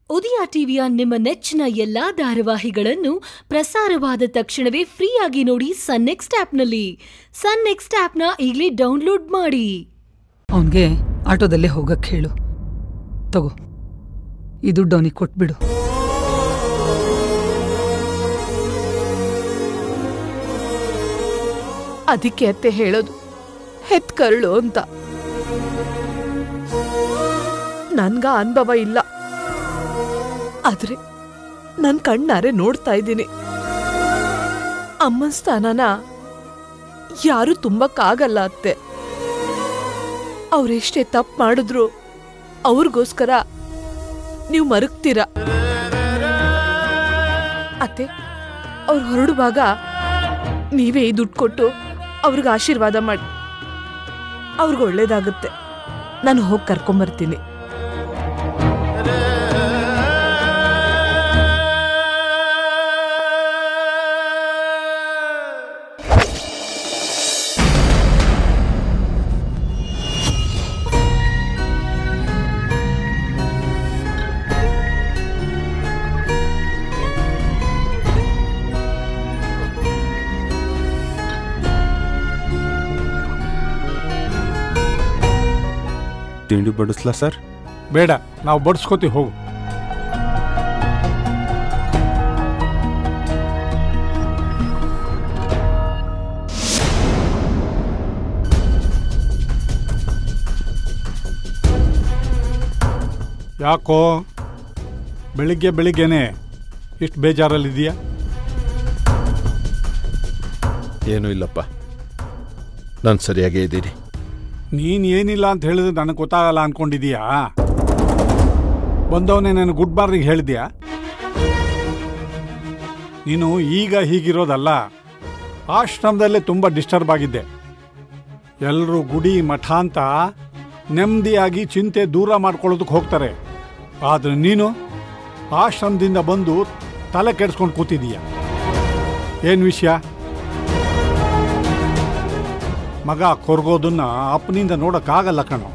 ಉದಯ ಟಿವಿಯ ನಿಮ್ಮ ನೆಚ್ಚಿನ ಎಲ್ಲಾ ಧಾರಾವಾಹಿಗಳನ್ನು ಪ್ರಸಾರವಾದ ತಕ್ಷಣವೇ ಫ್ರೀಯಾಗಿ ನೋಡಿ ಸನ್ ನೆಕ್ಸ್ಟ್ ಆಪ್ನಲ್ಲಿ ಸನ್ ನೆಕ್ಸ್ಟ್ ಆಪ್ನ ಈಗಲೇ ಡೌನ್ಲೋಡ್ ಮಾಡಿ ಅವನಿಗೆ ಆಟೋದಲ್ಲೇ ಹೋಗಕ್ಕೆ ಹೇಳು ತಗೋ ಈ ದುಡ್ಡು ಅವನಿಗೆ ಕೊಟ್ಬಿಡು ಅದಕ್ಕೆ ಅತ್ತೆ ಹೇಳೋದು ಹೆತ್ ಕರುಳು ಅಂತ ನನ್ಗ ಅನುಭವ ಇಲ್ಲ ಆದ್ರೆ ನನ್ ಕಣ್ಣಾರೆ ನೋಡ್ತಾ ಇದ್ದೀನಿ ಅಮ್ಮನ್ ಸ್ಥಾನನ ಯಾರು ತುಂಬಕ್ಕಾಗಲ್ಲ ಅತ್ತೆ ಅವ್ರೆಷ್ಟೇ ತಪ್ಪು ಮಾಡಿದ್ರು ಅವ್ರಿಗೋಸ್ಕರ ನೀವು ಮರುಗ್ತೀರ ಅತ್ತೆ ಅವ್ರು ಹೊರಡುವಾಗ ನೀವೇ ಈ ದುಡ್ಡು ಕೊಟ್ಟು ಅವ್ರಿಗೆ ಆಶೀರ್ವಾದ ಮಾಡಿ ಅವ್ರಿಗೆ ಒಳ್ಳೇದಾಗುತ್ತೆ ನಾನು ಹೋಗಿ ಕರ್ಕೊಂಬರ್ತೀನಿ ತಿಂಡಿ ಬಡಿಸ್ಲಾ ಸರ್ ಬೇಡ ನಾವು ಬಡಿಸ್ಕೋತೀವಿ ಹೋಗು ಯಾಕೋ ಬೆಳಿಗ್ಗೆ ಬೆಳಿಗ್ಗೆನೆ ಇಷ್ಟು ಬೇಜಾರಲ್ಲಿದೆಯಾ ಏನೂ ಇಲ್ಲಪ್ಪ ನಾನು ಸರಿಯಾಗೇ ಇದ್ದೀನಿ ನೀನು ಏನಿಲ್ಲ ಅಂತ ಹೇಳಿದ್ರೆ ನನಗೆ ಗೊತ್ತಾಗಲ್ಲ ಅನ್ಕೊಂಡಿದೀಯಾ ಬಂದವನೇ ನಾನು ಗುಡ್ ಮಾರ್ನಿಂಗ್ ಹೇಳಿದ್ಯಾ ನೀನು ಈಗ ಹೀಗಿರೋದಲ್ಲ ಆಶ್ರಮದಲ್ಲೇ ತುಂಬ ಡಿಸ್ಟರ್ಬ್ ಆಗಿದ್ದೆ ಎಲ್ಲರೂ ಗುಡಿ ಮಠ ಅಂತ ನೆಮ್ಮದಿಯಾಗಿ ಚಿಂತೆ ದೂರ ಮಾಡ್ಕೊಳ್ಳೋದಕ್ಕೆ ಹೋಗ್ತಾರೆ ಆದರೆ ನೀನು ಆಶ್ರಮದಿಂದ ಬಂದು ತಲೆ ಕೆಡಿಸ್ಕೊಂಡು ಕೂತಿದೀಯ ಏನು ವಿಷಯ ಮಗ ಕೊರ್ಗೋದನ್ನ ಅಪ್ಪನಿಂದ ನೋಡಕ್ಕಾಗಲ್ಲ ಕಣೋ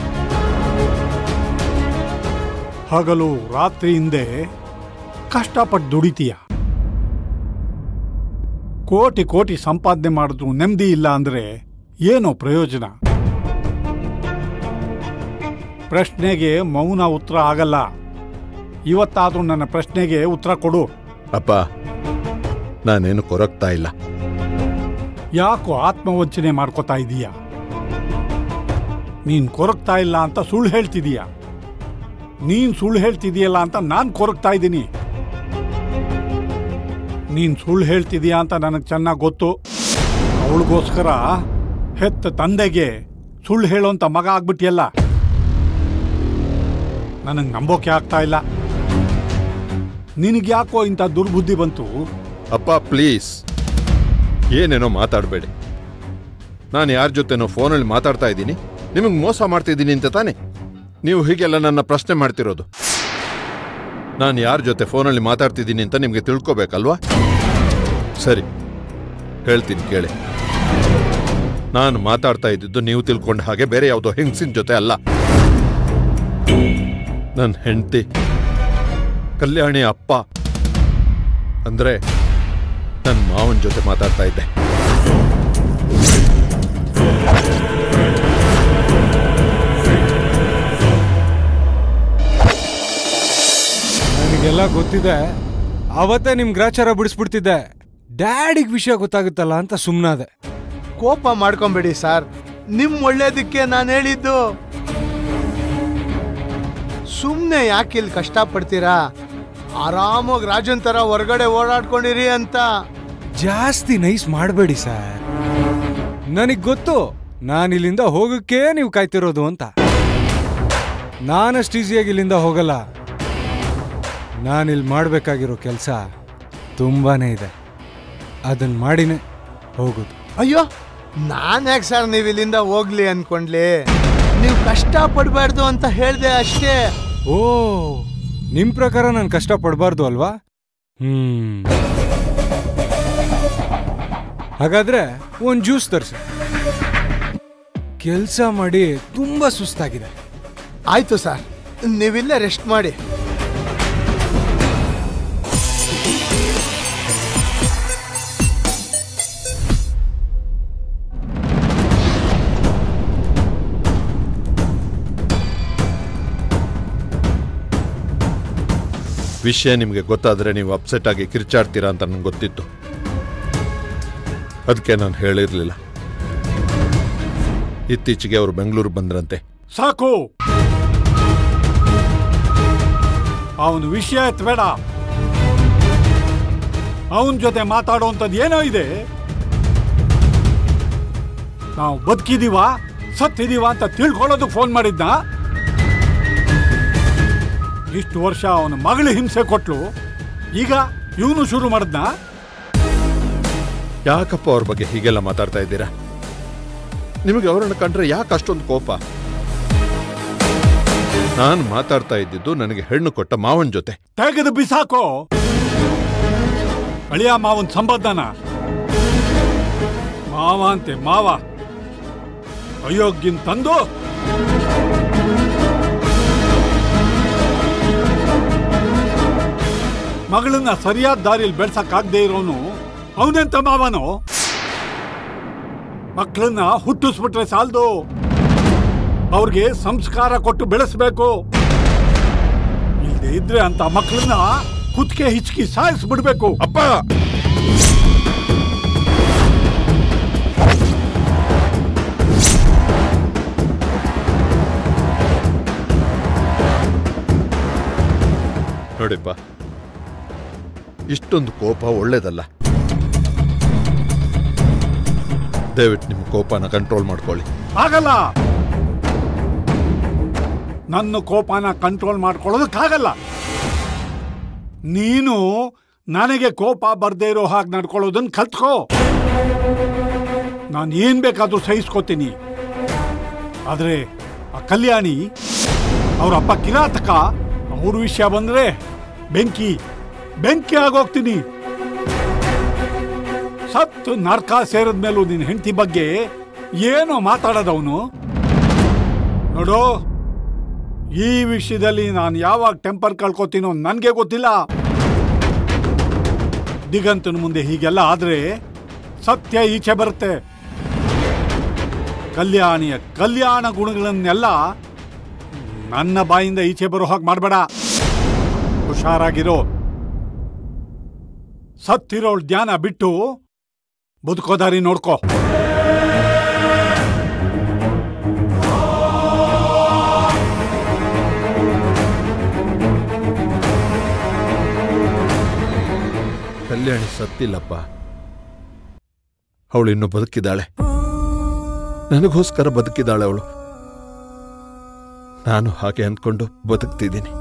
ಹಗಲು ರಾತ್ರಿ ಹಿಂದೆ ಕಷ್ಟಪಟ್ಟು ದುಡಿತೀಯ ಕೋಟಿ ಕೋಟಿ ಸಂಪಾದನೆ ಮಾಡಿದ್ರು ನೆಮ್ಮದಿ ಇಲ್ಲ ಅಂದ್ರೆ ಏನೋ ಪ್ರಯೋಜನ ಪ್ರಶ್ನೆಗೆ ಮೌನ ಉತ್ತರ ಆಗಲ್ಲ ಇವತ್ತಾದ್ರೂ ನನ್ನ ಪ್ರಶ್ನೆಗೆ ಉತ್ತರ ಕೊಡು ಅಪ್ಪ ನಾನೇನು ಕೊರಗ್ತಾ ಇಲ್ಲ ಯಾಕೋ ಆತ್ಮವಂಚನೆ ಮಾಡ್ಕೋತಾ ಇದೀಯ ನೀನ್ ಕೊರಗ್ತಾ ಇಲ್ಲ ಅಂತ ಸುಳ್ಳು ಹೇಳ್ತಿದೀಯ ನೀನ್ ಸುಳ್ಳು ಹೇಳ್ತಿದೀಯಲ್ಲ ಅಂತ ನಾನ್ ಕೊರಗ್ತಾ ಇದ್ದೀನಿ ನೀನ್ ಸುಳ್ಳು ಹೇಳ್ತಿದೀಯ ಅಂತ ನನಗೆ ಚೆನ್ನಾಗಿ ಗೊತ್ತು ಅವಳಿಗೋಸ್ಕರ ಹೆತ್ತ ತಂದೆಗೆ ಸುಳ್ಳು ಹೇಳೋಂತ ಮಗ ಆಗ್ಬಿಟ್ಟಿಯಲ್ಲ ನನಗೆ ನಂಬೋಕೆ ಆಗ್ತಾ ಇಲ್ಲ ನಿನಗ್ಯಾಕೋ ಇಂಥ ದುರ್ಬುದ್ಧಿ ಬಂತು ಅಪ್ಪ ಪ್ಲೀಸ್ ಏನೇನೋ ಮಾತಾಡಬೇಡಿ ನಾನು ಯಾರ ಜೊತೆನೋ ಫೋನಲ್ಲಿ ಮಾತಾಡ್ತಾ ಇದ್ದೀನಿ ನಿಮಗೆ ಮೋಸ ಮಾಡ್ತಿದ್ದೀನಿ ಅಂತ ತಾನೆ ನೀವು ಹೀಗೆಲ್ಲ ನನ್ನ ಪ್ರಶ್ನೆ ಮಾಡ್ತಿರೋದು ನಾನು ಯಾರ ಜೊತೆ ಫೋನಲ್ಲಿ ಮಾತಾಡ್ತಿದ್ದೀನಿ ಅಂತ ನಿಮಗೆ ತಿಳ್ಕೊಬೇಕಲ್ವಾ ಸರಿ ಹೇಳ್ತೀನಿ ಕೇಳಿ ನಾನು ಮಾತಾಡ್ತಾ ಇದ್ದಿದ್ದು ನೀವು ತಿಳ್ಕೊಂಡ ಹಾಗೆ ಬೇರೆ ಯಾವುದೋ ಹೆಂಗಸಿನ ಜೊತೆ ಅಲ್ಲ ನನ್ನ ಹೆಂಡತಿ ಕಲ್ಯಾಣಿ ಅಪ್ಪ ಅಂದ್ರೆ ನನ್ನ ಮಾವನ ಜೊತೆ ಮಾತಾಡ್ತಾ ಇದ್ದೆ ನನಗೆಲ್ಲ ಗೊತ್ತಿದೆ ಅವತ್ತೇ ನಿಮ್ ಗ್ರಾಚಾರ ಬಿಡಿಸ್ಬಿಡ್ತಿದ್ದೆ ಡ್ಯಾಡಿಗ್ ವಿಷಯ ಗೊತ್ತಾಗುತ್ತಲ್ಲ ಅಂತ ಸುಮ್ಮನಾದೆ ಕೋಪ ಮಾಡ್ಕೊಂಬೇಡಿ ಸರ್ ನಿಮ್ ಒಳ್ಳೇದಕ್ಕೆ ನಾನು ಹೇಳಿದ್ದು ಸುಮ್ಮನೆ ಯಾಕೆ ಇಲ್ಲಿ ಕಷ್ಟಪಡ್ತೀರಾ ಆರಾಮಾಗಿ ರಾಜನ್ ತರ ಹೊರಗಡೆ ಓಡಾಡ್ಕೊಂಡಿರಿ ಅಂತ ಜಾಸ್ತಿ ನೈಸ್ ಮಾಡಬೇಡಿ ಸರ್ ನನಗ್ ಗೊತ್ತು ನಾನು ಇಲ್ಲಿಂದ ಹೋಗಕ್ಕೆ ನೀವು ಕಾಯ್ತಿರೋದು ಅಂತ ನಾನಷ್ಟು ಈಸಿಯಾಗಿ ಇಲ್ಲಿಂದ ಹೋಗಲ್ಲ ನಾನಿಲ್ಲಿ ಮಾಡಬೇಕಾಗಿರೋ ಕೆಲಸ ತುಂಬಾನೇ ಇದೆ ಅದನ್ನ ಮಾಡಿನೇ ಹೋಗೋದು ಅಯ್ಯೋ ನಾನು ಯಾಕೆ ಸರ್ ನೀವು ಇಲ್ಲಿಂದ ಹೋಗ್ಲಿ ಅನ್ಕೊಂಡ್ಲಿ ನೀವು ಕಷ್ಟ ಪಡಬಾರ್ದು ಅಂತ ಹೇಳ್ದೆ ಅಷ್ಟೇ ಓ ನಿಮ್ ಪ್ರಕಾರ ನಾನು ಕಷ್ಟ ಪಡಬಾರ್ದು ಅಲ್ವಾ ಹ್ಮ್ ಹಾಗಾದ್ರೆ ಒಂದ್ ಜ್ಯೂಸ್ ತರಿಸಿ ಕೆಲಸ ಮಾಡಿ ತುಂಬಾ ಸುಸ್ತಾಗಿದೆ ಆಯ್ತು ಸರ್ ನೀವಿಲ್ಲೇ ರೆಸ್ಟ್ ಮಾಡಿ ವಿಷಯ ನಿಮಗೆ ಗೊತ್ತಾದರೆ ನೀವು ಅಪ್ಸೆಟ್ ಆಗಿ ಕಿರ್ಚಾಡ್ತೀರಾ ಅಂತ ನನಗೆ ಗೊತ್ತಿತ್ತು ಅದಕ್ಕೆ ನಾನು ಹೇಳಿರಲಿಲ್ಲ ಇತ್ತೀಚೆಗೆ ಅವರು ಬೆಂಗಳೂರು ಬಂದ್ರಂತೆ ಸಾಕು ಅವನ ವಿಷಯ ಎತ್ತಬೇಡ ಅವನ ಜೊತೆ ಮಾತಾಡೋಂಥದ್ದು ಏನೋ ಇದೆ ನಾವು ಬದುಕಿದೀವ ಸತ್ತಿದೀವ ಅಂತ ತಿಳ್ಕೊಳ್ಳೋದಕ್ಕೆ ಫೋನ್ ಮಾಡಿದ್ನ ಇಷ್ಟು ವರ್ಷ ಅವನ ಮಗಳು ಹಿಂಸೆ ಕೊಟ್ಲು ಈಗ ಇವನು ಶುರು ಮಾಡಿದ್ನ ಯಾಕಪ್ಪ ಅವ್ರ ಬಗ್ಗೆ ಹೀಗೆಲ್ಲ ಮಾತಾಡ್ತಾ ಇದ್ದೀರಾ ನಿಮಗೆ ಅವರನ್ನು ಕಂಡ್ರೆ ಯಾಕೆ ಅಷ್ಟೊಂದು ಕೋಪ ನಾನು ಮಾತಾಡ್ತಾ ಇದ್ದಿದ್ದು ನನಗೆ ಹೆಣ್ಣು ಕೊಟ್ಟ ಮಾವನ ಜೊತೆ ತೆಗೆದು ಬಿಸಾಕೋ ಅಳಿಯ ಮಾವನ್ ಸಂಬಂಧನ ಮಾವ ಅಂತೆ ಮಾವ ಅಯೋಗ್ಯನ್ ತಂದು ಮಗಳನ್ನ ಸರಿಯಾದ ದಾರಿಯಲ್ಲಿ ಬೆಳ್ಸಕ್ಕಾಗದೇ ಇರೋನು ಅವನೆಂತ ಮಾವನು ಮಕ್ಕಳನ್ನ ಹುಟ್ಟಿಸ್ಬಿಟ್ರೆ ಸಾಲದು ಅವ್ರಿಗೆ ಸಂಸ್ಕಾರ ಕೊಟ್ಟು ಬೆಳೆಸ್ಬೇಕು ಇಲ್ಲದೆ ಇದ್ರೆ ಅಂತ ಮಕ್ಕಳನ್ನ ಕುತ್ತಿಗೆ ಹಿಚ್ಕಿ ಸಾಯಿಸ್ಬಿಡ್ಬೇಕು ಅಪ್ಪ ನೋಡಿಪ್ಪ ಇಷ್ಟೊಂದು ಕೋಪ ಒಳ್ಳೇದಲ್ಲ ದಯವಿಟ್ಟು ನಿಮ್ಮ ಕೋಪನ ಕಂಟ್ರೋಲ್ ಮಾಡ್ಕೊಳ್ಳಿ ಆಗಲ್ಲ ನನ್ನ ಕೋಪನ ಕಂಟ್ರೋಲ್ ಮಾಡ್ಕೊಳ್ಳೋದಕ್ಕಾಗಲ್ಲ ನೀನು ನನಗೆ ಕೋಪ ಬರ್ದೇ ಇರೋ ಹಾಗೆ ನಡ್ಕೊಳ್ಳೋದನ್ನ ಕಲ್ತ್ಕೋ ನಾನು ಏನ್ ಬೇಕಾದ್ರೂ ಸಹಿಸ್ಕೋತೀನಿ ಆದ್ರೆ ಆ ಕಲ್ಯಾಣಿ ಅವ್ರ ಅಪ್ಪ ಕಿರಾತಕ ಅವ್ರ ವಿಷಯ ಬಂದ್ರೆ ಬೆಂಕಿ ಬೆಂಕಿ ಆಗೋಗ್ತೀನಿ ಸತ್ತು ನರ್ಕ ಸೇರಿದ ಮೇಲೂ ನಿನ್ನ ಹೆಂಡತಿ ಬಗ್ಗೆ ಏನು ಮಾತಾಡೋದವನು ನೋಡು ಈ ವಿಷಯದಲ್ಲಿ ನಾನು ಯಾವಾಗ ಟೆಂಪರ್ ಕಳ್ಕೊತೀನೋ ನನಗೆ ಗೊತ್ತಿಲ್ಲ ದಿಗಂತನ ಮುಂದೆ ಹೀಗೆಲ್ಲ ಆದ್ರೆ ಸತ್ಯ ಈಚೆ ಬರುತ್ತೆ ಕಲ್ಯಾಣಿಯ ಕಲ್ಯಾಣ ಗುಣಗಳನ್ನೆಲ್ಲ ನನ್ನ ಬಾಯಿಂದ ಈಚೆ ಬರೋ ಹಾಗೆ ಮಾಡಬೇಡ ಹುಷಾರಾಗಿರೋ ಸತ್ತಿರೋಳ್ ಧ್ಯಾನ ಬಿಟ್ಟು ಬದುಕೋದಾರಿ ನೋಡ್ಕೋ ಕಲ್ಯಾಣಿ ಸತ್ತಿಲ್ಲಪ್ಪ ಅವಳು ಇನ್ನು ಬದುಕಿದ್ದಾಳೆ ನನಗೋಸ್ಕರ ಬದುಕಿದ್ದಾಳೆ ಅವಳು ನಾನು ಹಾಗೆ ಅಂದ್ಕೊಂಡು ಬದುಕ್ತಿದ್ದೀನಿ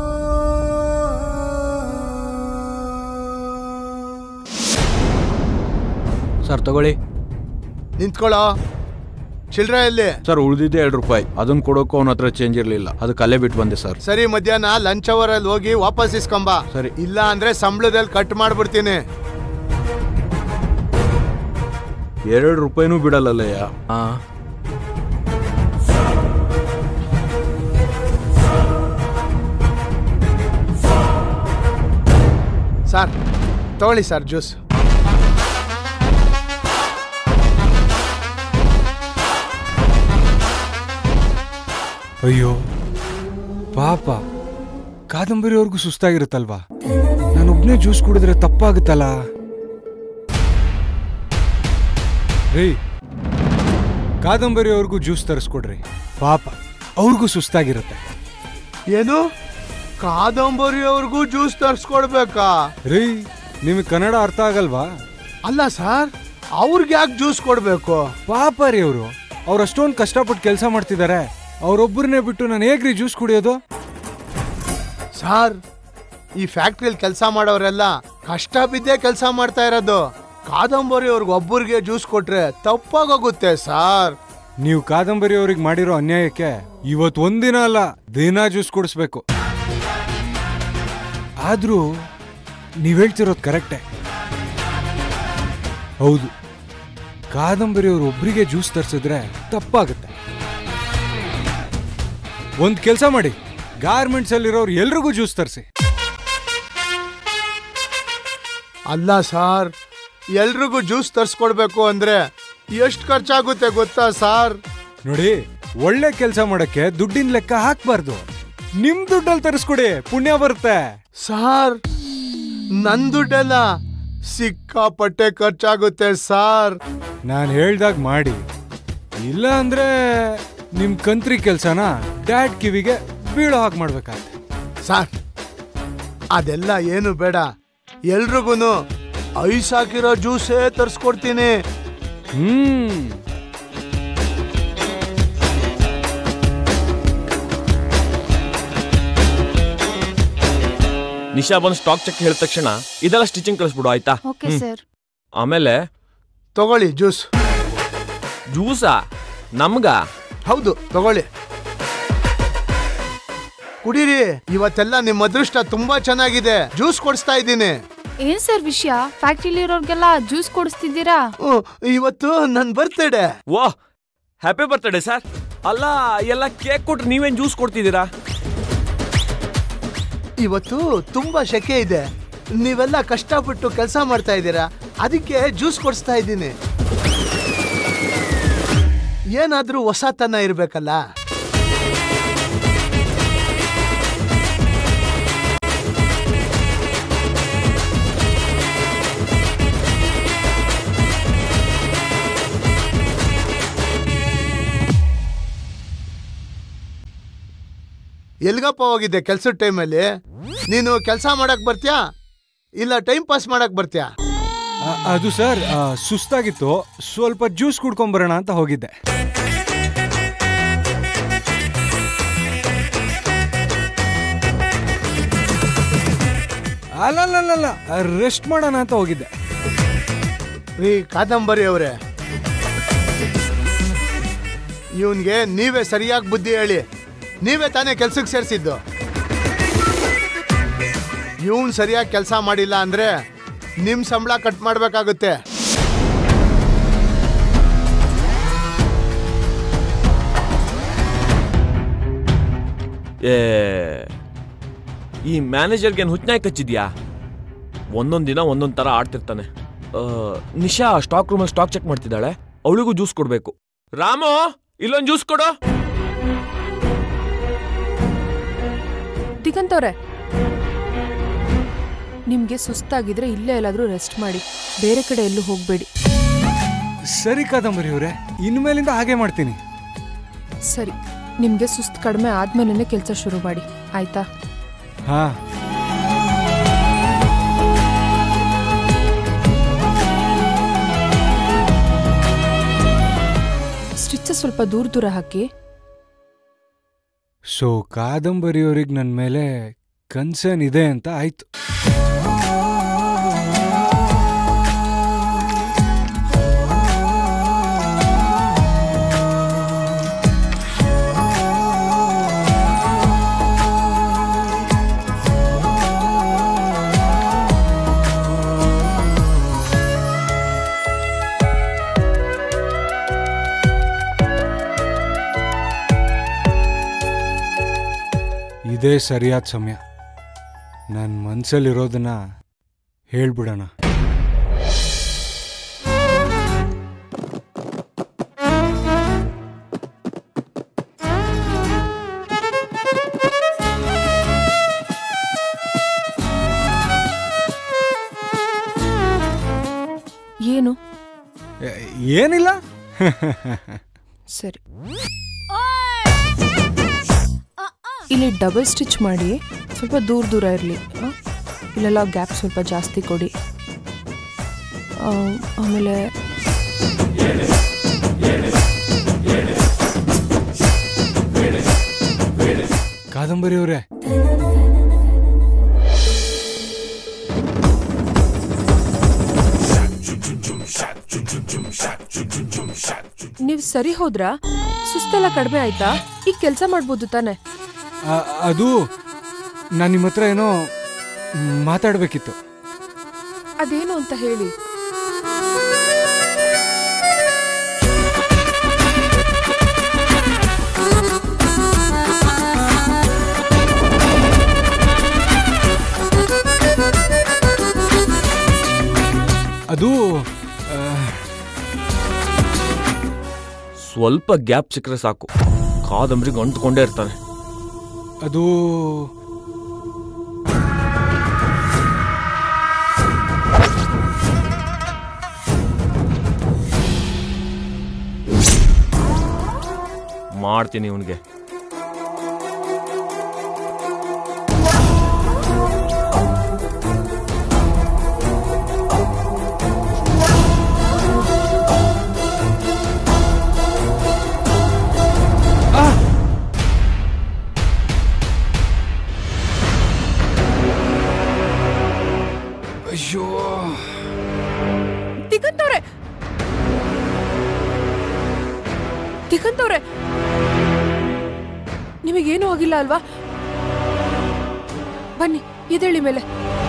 ಸರ್ ತಗೊಳ್ಳಿ ನಿಂತ್ಕೊಳ್ಳೋ ಚಿಲ್ಡ್ರ ಎಲ್ಲಿ ಸರ್ ಉಳಿದಿದ್ದೆ ಎರಡು ರೂಪಾಯಿ ಅದನ್ನ ಕೊಡೋಕ್ಕೂ ಅವನ ಹತ್ರ ಚೇಂಜ್ ಇರಲಿಲ್ಲ ಅದಕ್ಕೆ ಅಲ್ಲೇ ಬಿಟ್ಟು ಬಂದೆ ಸರ್ ಸರಿ ಮಧ್ಯಾಹ್ನ ಲಂಚ್ ಅವರ್ ಅಲ್ಲಿ ಹೋಗಿ ವಾಪಸ್ ಇಸ್ಕೊಂಬ ಸರಿ. ಇಲ್ಲ ಅಂದ್ರೆ ಸಂಬಳದಲ್ಲಿ ಕಟ್ ಮಾಡ್ಬಿಡ್ತೀನಿ ಎರಡು ರೂಪಾಯಿನೂ ಬಿಡಲ್ಲಯ್ಯ ಹಾ ಸರ್ ತಗೊಳ್ಳಿ ಸರ್ ಜ್ಯೂಸ್ ಅಯ್ಯೋ ಪಾಪ ಕಾದಂಬರಿವರೆಗೂ ಸುಸ್ತಾಗಿರುತ್ತಲ್ವಾ ನಾನೊಬ್ನೇ ಜ್ಯೂಸ್ ಕುಡಿದ್ರೆ ತಪ್ಪಾಗುತ್ತಲ್ಲ ರೀ ಕಾದಂಬರಿವರೆಗೂ ಜ್ಯೂಸ್ ತರಿಸ್ಕೊಡ್ರಿ ಪಾಪ ಅವ್ರಿಗೂ ಸುಸ್ತಾಗಿರುತ್ತೆ ಏನು ಕಾದಂಬರಿಯವ್ರಿಗೂ ಜ್ಯೂಸ್ ತರ್ಸ್ಕೊಡ್ಬೇಕಾ ರೀ ನಿಮಗೆ ಕನ್ನಡ ಅರ್ಥ ಆಗಲ್ವಾ ಅಲ್ಲ ಸರ್ ಅವ್ರಿಗೆ ಯಾಕೆ ಜ್ಯೂಸ್ ಕೊಡ್ಬೇಕು ಪಾಪ ರೀ ಅವರು ಅವ್ರು ಅಷ್ಟೊಂದು ಕಷ್ಟಪಟ್ಟು ಕೆಲಸ ಮಾಡ್ತಿದ್ದಾರೆ ಅವ್ರೊಬ್ಬರನ್ನೇ ಬಿಟ್ಟು ನಾನು ಹೇಗ್ರಿ ಜ್ಯೂಸ್ ಕುಡಿಯೋದು ಸರ್ ಈ ಫ್ಯಾಕ್ಟ್ರಿಯಲ್ಲಿ ಕೆಲಸ ಮಾಡೋರೆಲ್ಲ ಕಷ್ಟ ಬಿದ್ದೇ ಕೆಲಸ ಮಾಡ್ತಾ ಇರೋದು ಕಾದಂಬರಿ ಅವ್ರಿಗೆ ಒಬ್ಬರಿಗೆ ಜ್ಯೂಸ್ ಕೊಟ್ರೆ ತಪ್ಪಾಗೋಗುತ್ತೆ ಸರ್ ನೀವು ಕಾದಂಬರಿ ಅವ್ರಿಗೆ ಮಾಡಿರೋ ಅನ್ಯಾಯಕ್ಕೆ ಇವತ್ತು ಒಂದಿನ ಅಲ್ಲ ದಿನ ಜ್ಯೂಸ್ ಕುಡಿಸ್ಬೇಕು ಆದ್ರೂ ನೀವ್ ಹೇಳ್ತಿರೋದು ಕರೆಕ್ಟೇ ಹೌದು ಕಾದಂಬರಿ ಅವ್ರು ಒಬ್ರಿಗೆ ಜ್ಯೂಸ್ ತರಿಸಿದ್ರೆ ತಪ್ಪಾಗುತ್ತೆ ಒಂದ್ ಕೆಲಸ ಮಾಡಿ ಗಾರ್ಮೆಂಟ್ಸ್ ಅಲ್ಲಿರೋರು ಎಲ್ರಿಗೂ ಜ್ಯೂಸ್ ತರಿಸಿ ಅಲ್ಲ ಸರ್ ಎಲ್ರಿಗೂ ಜ್ಯೂಸ್ ತರ್ಸ್ಕೊಡ್ಬೇಕು ಅಂದ್ರೆ ಎಷ್ಟು ಖರ್ಚಾಗುತ್ತೆ ಗೊತ್ತಾ ಸರ್ ನೋಡಿ ಒಳ್ಳೆ ಕೆಲಸ ಮಾಡಕ್ಕೆ ದುಡ್ಡಿನ ಲೆಕ್ಕ ಹಾಕ್ಬಾರ್ದು ನಿಮ್ ದುಡ್ಡಲ್ಲಿ ತರಿಸ್ಕೊಡಿ ಪುಣ್ಯ ಬರುತ್ತೆ ಸಾರ್ ನನ್ ದುಡ್ಡೆಲ್ಲ ಸಿಕ್ಕಾಪಟ್ಟೆ ಖರ್ಚಾಗುತ್ತೆ ಸಾರ್ ನಾನು ಹೇಳ್ದಾಗ ಮಾಡಿ ಇಲ್ಲ ಅಂದ್ರೆ ನಿಮ್ ಕಂತ್ರಿ ಕೆಲ್ಸನ ಡ್ಯಾಡ್ ಕಿವಿಗೆ ಬೀಳೋ ಹಾಗೆ ಮಾಡ್ಬೇಕಾಗತ್ತೆ ಸಾರ್ ಅದೆಲ್ಲ ಏನು ಬೇಡ ಎಲ್ರಿಗೂ ಐಸ್ ಹಾಕಿರೋ ಜ್ಯೂಸೇ ತರಿಸ್ಕೊಡ್ತೀನಿ ಹ್ಮ್ ನಿಶಾ ಬಂದು ಸ್ಟಾಕ್ ಚೆಕ್ ಹೇಳಿದ ತಕ್ಷಣ ಇದೆಲ್ಲ ಸ್ಟಿಚಿಂಗ್ ಕಳಿಸ್ಬಿಡು ಆಯ್ತಾ ಓಕೆ ಸರ್ ಆಮೇಲೆ ತಗೊಳ್ಳಿ ಜ್ಯೂಸ್ ಜ್ಯೂಸಾ ನಮ್ಗ ಹೌದು ತಗೊಳ್ಳಿ ಕುಡೀರಿ ಇವತ್ತೆಲ್ಲ ನಿಮ್ಮ ಅದೃಷ್ಟ ತುಂಬಾ ಚೆನ್ನಾಗಿದೆ ಜ್ಯೂಸ್ ಕೊಡಿಸ್ತಾ ಇದ್ದೀನಿ ಏನ್ ಸರ್ ವಿಷಯ ಫ್ಯಾಕ್ಟ್ರಿಲಿ ಇರೋರ್ಗೆಲ್ಲ ಜ್ಯೂಸ್ ಕೊಡಿಸ್ತಿದ್ದೀರಾ ಹ್ಮ್, ಇವತ್ತು ನನ್ ಬರ್ತಡೇ ವಾ ಹ್ಯಾಪಿ ಬರ್ತ್ಡೇ ಸರ್ ಅಲ್ಲ ಎಲ್ಲ ಕೇಕ್ ಕೊಟ್ರೆ ನೀವೇನ್ ಜ್ಯೂಸ್ ಕೊಡ್ತಿದ್ದೀರಾ ಇವತ್ತು ತುಂಬಾ ಶೆಕೆ ಇದೆ ನೀವೆಲ್ಲ ಕಷ್ಟಪಟ್ಟು ಕೆಲಸ ಮಾಡ್ತಾ ಇದ್ದೀರಾ ಅದಕ್ಕೆ ಜ್ಯೂಸ್ ಕೊಡಿಸ್ತಾ ಇದ್ದೀನಿ ಏನಾದ್ರೂ ಹೊಸತನ ಇರ್ಬೇಕಲ್ಲ ಎಲ್ಗಪ್ಪ ಹೋಗಿದ್ದೆ ಕೆಲ್ಸದ ಟೈಮಲ್ಲಿ ನೀನು ಕೆಲಸ ಮಾಡಕ್ ಬರ್ತ್ಯಾ ಇಲ್ಲ ಟೈಮ್ ಪಾಸ್ ಮಾಡಕ್ ಬರ್ತ್ಯಾ ಅ- ಅದು ಸರ್ ಆ, ಸುಸ್ತಾಗಿತ್ತು ಸ್ವಲ್ಪ ಜ್ಯೂಸ್ ಕುಡ್ಕೊಂಬರೋಣ ಅಂತ ಹೋಗಿದ್ದೆ ಅಲ್ಲಲ್ಲಲ್ಲ ರೆಸ್ಟ್ ಮಾಡೋಣ ಅಂತ ಹೋಗಿದ್ದೆ ರೀ ಕಾದಂಬರಿ ಅವರೇ ಇವನ್ಗೆ ನೀವೇ ಸರಿಯಾಗಿ ಬುದ್ಧಿ ಹೇಳಿ ನೀವೇ ತಾನೇ ಕೆಲ್ಸಕ್ಕೆ ಸೇರಿಸಿದ್ದು ಇವನ್ ಸರಿಯಾಗಿ ಕೆಲಸ ಮಾಡಿಲ್ಲ ಅಂದ್ರೆ ನಿಮ್ ಸಂಬಳ ಕಟ್ ಮಾಡ್ಬೇಕಾಗುತ್ತೆ ಏ ಈ ಮ್ಯಾನೇಜರ್ಗೆ ಏನು ಹುಚ್ಚನಾಯ್ ಕಚ್ಚಿದ್ಯಾ ಒಂದೊಂದು ದಿನ ಒಂದೊಂದು ಥರ ಆಡ್ತಿರ್ತಾನೆ ಆ, ನಿಶಾ ಸ್ಟಾಕ್ ರೂಮಲ್ಲಿ ಸ್ಟಾಕ್ ಚೆಕ್ ಮಾಡ್ತಿದ್ದಾಳೆ ಅವಳಿಗೂ ಜ್ಯೂಸ್ ಕೊಡಬೇಕು ರಾಮು ಇಲ್ಲೊಂದು ಜ್ಯೂಸ್ ಕೊಡು ದಿಗಂತವ್ರೆ ನಿಮ್ಗೆ ಸುಸ್ತಾಗಿದ್ರೆ ಇಲ್ಲೇ ಎಲ್ಲಾದ್ರೂ ರೆಸ್ಟ್ ಮಾಡಿ ಬೇರೆ ಕಡೆ ಎಲ್ಲೂ ಹೋಗ್ಬೇಡಿ ಸರಿ ಕಾದಂಬರಿ ಅವರೇ ಇನ್ಮೇಲಿಂದ ಹಾಗೆ ಮಾಡ್ತೀನಿ ಸರಿ ನಿಮ್ಗೆ ಸುಸ್ತು ಕಡಿಮೆ ಆದ್ಮೇಲೆ ಕೆಲಸ ಶುರು ಮಾಡಿ ಆಯ್ತಾ ಹಾ ಸ್ಟಿಚ್ ಸ್ವಲ್ಪ ದೂರ ದೂರ ಹಾಕಿ ಸೊ ಕಾದಂಬರಿಯವ್ರಿಗೆ ನನ್ನ ಮೇಲೆ ಕನ್ಸರ್ನ್ ಇದೆ ಅಂತ ಆಯ್ತು ಇದೇ ಸರಿಯಾದ ಸಮಯ ನನ್ನ ಮನಸ್ಸಲ್ಲಿರೋದನ್ನ ಹೇಳ್ಬಿಡೋಣ ಏನು ಏ- ಏನಿಲ್ಲ ಸರಿ ಇಲ್ಲಿ ಡಬಲ್ ಸ್ಟಿಚ್ ಮಾಡಿ ಸ್ವಲ್ಪ ದೂರ ದೂರ ಇರಲಿ ಇಲ್ಲೆಲ್ಲ ಗ್ಯಾಪ್ ಸ್ವಲ್ಪ ಜಾಸ್ತಿ ಕೊಡಿ ಆ, ಆಮೇಲೆ ಕಾದಂಬರಿಯವರೇ ನೀವು ಸರಿ ಹೋದ್ರಾ ಸುಸ್ತೆಲ್ಲ ಕಡಿಮೆ ಆಯ್ತಾ ಈಗ ಕೆಲಸ ಮಾಡ್ಬೋದು ತಾನೆ ಆ- ಅದು ನಾನು ನಿಮ್ಮ ಹತ್ರ ಏನೋ ಮಾತಾಡಬೇಕಿತ್ತು ಅದೇನು ಅಂತ ಹೇಳಿ ಅದು ಆ, ಸ್ವಲ್ಪ ಗ್ಯಾಪ್ ಸಿಕ್ಕರೆ ಸಾಕು ಕಾದಂಬರಿಗೆ ಅಂಟ್ಕೊಂಡೇ ಇರ್ತಾನೆ ಅದು ಮಾಡ್ತೀನಿ ಇವನಿಗೆ ಅಯ್ಯೋ ದಿಗಂತವ್ರೆ ದಿಗಂತವ್ರೆ ನಿಮಗೇನೂ ಆಗಿಲ್ಲ ಅಲ್ವಾ ಬನ್ನಿ ಎದೇಳಿ ಮೇಲೆ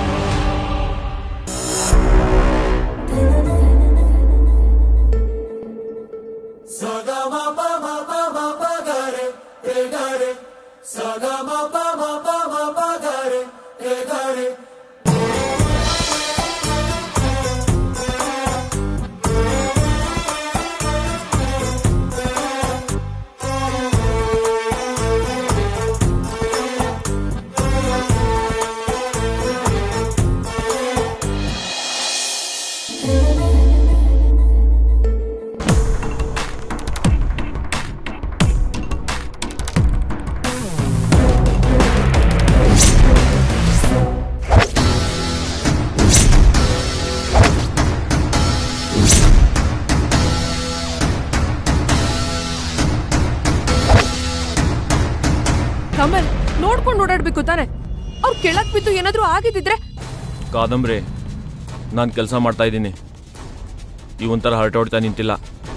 ಕಮಲ್ ನೋಡ್ಕೊಂಡು ಓಡಾಡ್ಬೇಕು ತಾನೆ ಅವ್ರು ಕೆಳಕ್ ಬಿದ್ದು ಏನಾದ್ರೂ ಆಗಿದ್ದಿದ್ರೆ ಕಾದಂಬರಿ ನಾನು ಕೆಲಸ ಮಾಡ್ತಾ ಇದ್ದೀನಿ ಇವೊಂಥರ ಹರಟೋಡ್ತಾ ನಿಂತಿಲ್ಲ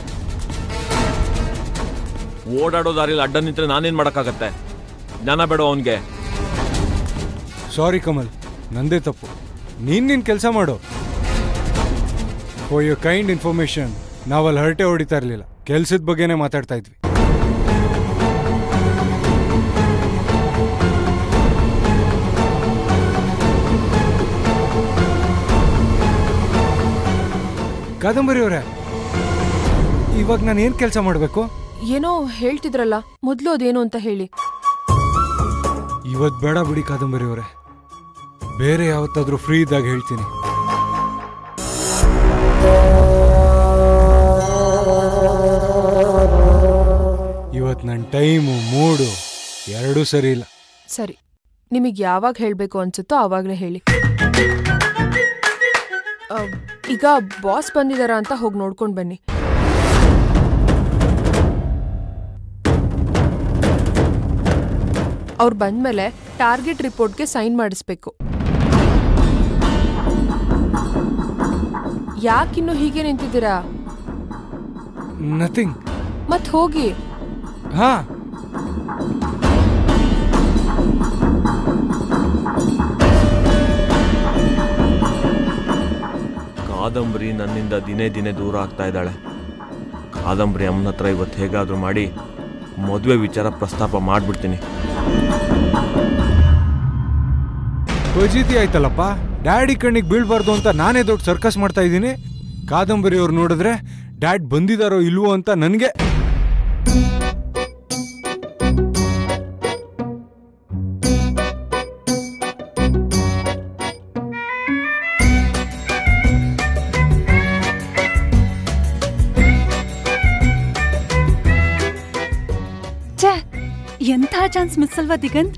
ಓಡಾಡೋ ದಾರಿಲಿ ಅಡ್ಡ ನಿಂತ್ರೆ ನಾನೇನು ಮಾಡೋಕ್ಕಾಗತ್ತೆ ಜ್ಞಾನ ಬೇಡ ಅವನಿಗೆ ಸಾರಿ ಕಮಲ್ ನಂದೇ ತಪ್ಪು ನೀನ್ ನಿನ್ ಕೆಲಸ ಮಾಡು ಫಾರ್ ಯೋರ್ ಕೈಂಡ್ ಇನ್ಫಾರ್ಮೇಶನ್ ನಾವಲ್ಲಿ ಹರಟೆ ಹೊಡಿತಾ ಇರಲಿಲ್ಲ ಕೆಲ್ಸದ ಬಗ್ಗೆನೇ ಮಾತಾಡ್ತಾ ಇದ್ವಿ ಕಾದಂಬರಿ ಅವರೇ ಇವಾಗ ನಾನು ಏನು ಕೆಲಸ ಮಾಡಬೇಕು ಏನೋ ಹೇಳ್ತಿದ್ರಲ್ಲ ಮೊದ್ಲು ಅದೇನು ಅಂತ ಹೇಳಿ ಇವತ್ತು ಬೇಡ ಬಿಡಿ ಕಾದಂಬರಿ ಅವರೇ ಬೇರೆ ಯಾವತ್ತಾದ್ರೂ ಫ್ರೀ ಇದ್ದಾಗ ಹೇಳ್ತೀನಿ ಇವತ್ತು ನನ್ನ ಟೈಮು ಮೂಡು ಎರಡೂ ಸರಿ ಇಲ್ಲ ಸರಿ ನಿಮಗೆ ಯಾವಾಗ ಹೇಳಬೇಕು ಅನ್ಸುತ್ತೋ ಆವಾಗಲೇ ಹೇಳಿ ಆ, ಈಗ ಬಾಸ್ ಬಂದಿದಾರ ಅಂತ ಹೋಗಿ ನೋಡ್ಕೊಂಡು ಬನ್ನಿ ಅವ್ರು ಬಂದ್ಮೇಲೆ ಟಾರ್ಗೆಟ್ ರಿಪೋರ್ಟ್ಗೆ ಸೈನ್ ಮಾಡಿಸ್ಬೇಕು ಯಾಕಿನ್ನು ಹೀಗೆ ನಿಂತಿದ್ದೀರಾ ನಥಿಂಗ್ ಮತ್ ಹೋಗಿ ಹಾ ಕಾದಂಬರಿ ನನ್ನಿಂದ ದಿನೇ ದಿನೇ ದೂರ ಆಗ್ತಾ ಇದ್ದಾಳೆ ಕಾದಂಬರಿ ಅಮ್ಮನ ಹತ್ರ ಇವತ್ತು ಹೇಗಾದರೂ ಮಾಡಿ ಮದುವೆ ವಿಚಾರ ಪ್ರಸ್ತಾಪ ಮಾಡಿಬಿಡ್ತೀನಿ ಫಜೀತಿ ಆಯ್ತಲ್ಲಪ್ಪ ಡ್ಯಾಡಿ ಕಣ್ಣಿಗೆ ಬೀಳ್ಬಾರ್ದು ಅಂತ ನಾನೇ ದೊಡ್ಡ ಸರ್ಕಸ್ ಮಾಡ್ತಾ ಇದ್ದೀನಿ ಕಾದಂಬರಿ ಅವ್ರು ನೋಡಿದ್ರೆ ಡ್ಯಾಡ್ ಬಂದಿದಾರೋ ಇಲ್ವೋ ಅಂತ ನನಗೆ ಛೇ ಎಂಥ ಚಾನ್ಸ್ ಮಿಸ್ ಅಲ್ವಾ ದಿಗಂತ್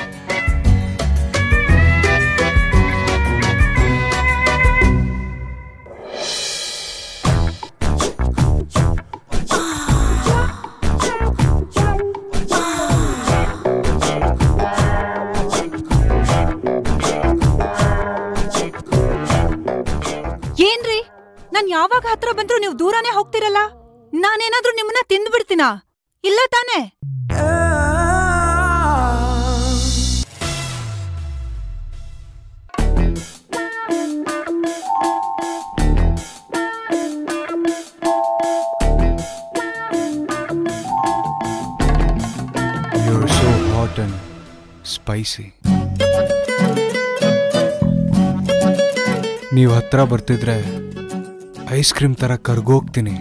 ಏನ್ರಿ ನಾನ್ ಯಾವಾಗ ಹತ್ರ ಬಂದ್ರು ನೀವು ದೂರನೇ ಹೋಗ್ತಿರಲ್ಲ ನಾನೇನಾದ್ರೂ ನಿಮ್ಮನ್ನ ತಿಂದ್ಬಿಡ್ತೀನಾ ಇಲ್ಲ ತಾನೇ You're so hot and spicy. ನೀವು ಹತ್ರ ಬರ್ತಿದ್ರೆ ಐಸ್ ಕ್ರೀಮ್ ಥರ ಕರ್ಗೋಗ್ತೀನಿ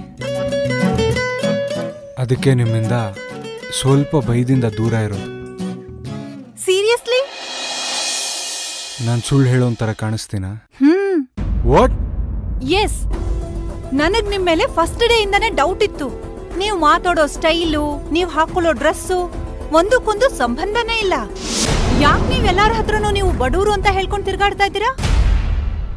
ಅದಕ್ಕೆ ನಿಮ್ಮಿಂದ ಸ್ವಲ್ಪ ಬೈದಿಂದ ದೂರ ಇರೋದು ನಾನು ಸುಳ್ಳು ಹೇಳೋ ಥರ ಕಾಣಿಸ್ತೀನ ಹ್ಮ್ ವಾಟ್ ಎಸ್ ನನಗ್ ನಿಮ್ ಮೇಲೆ ಫಸ್ಟ್ ಡೇ ಇಂದಾನೆ ಡೌಟ್ ಇತ್ತು ನೀವು ಮಾತಾಡೋ ಸ್ಟೈಲು ನೀವ್ ಹಾಕೊಳ್ಳೋ ಡ್ರೆಸ್ಸು ಒಂದಕ್ಕೊಂದು ಸಂಬಂಧನೇ ಇಲ್ಲ ಯಾಕ್ ನೀವ್ ಎಲ್ಲಾರ ಹತ್ರನೂ ನೀವು ಬಡೂರು ಅಂತ ಹೇಳ್ಕೊಂಡ್ ತಿರ್ಗಾಡ್ತಾ ಇದ್ದೀರಾ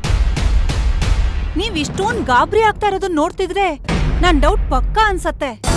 ನೀವ್ ಇಷ್ಟೊಂದ್ ಗಾಬರಿ ಆಗ್ತಾ ಇರೋದನ್ನ ನೋಡ್ತಿದ್ರೆ ನನ್ ಡೌಟ್ ಪಕ್ಕಾ ಅನ್ಸತ್ತೆ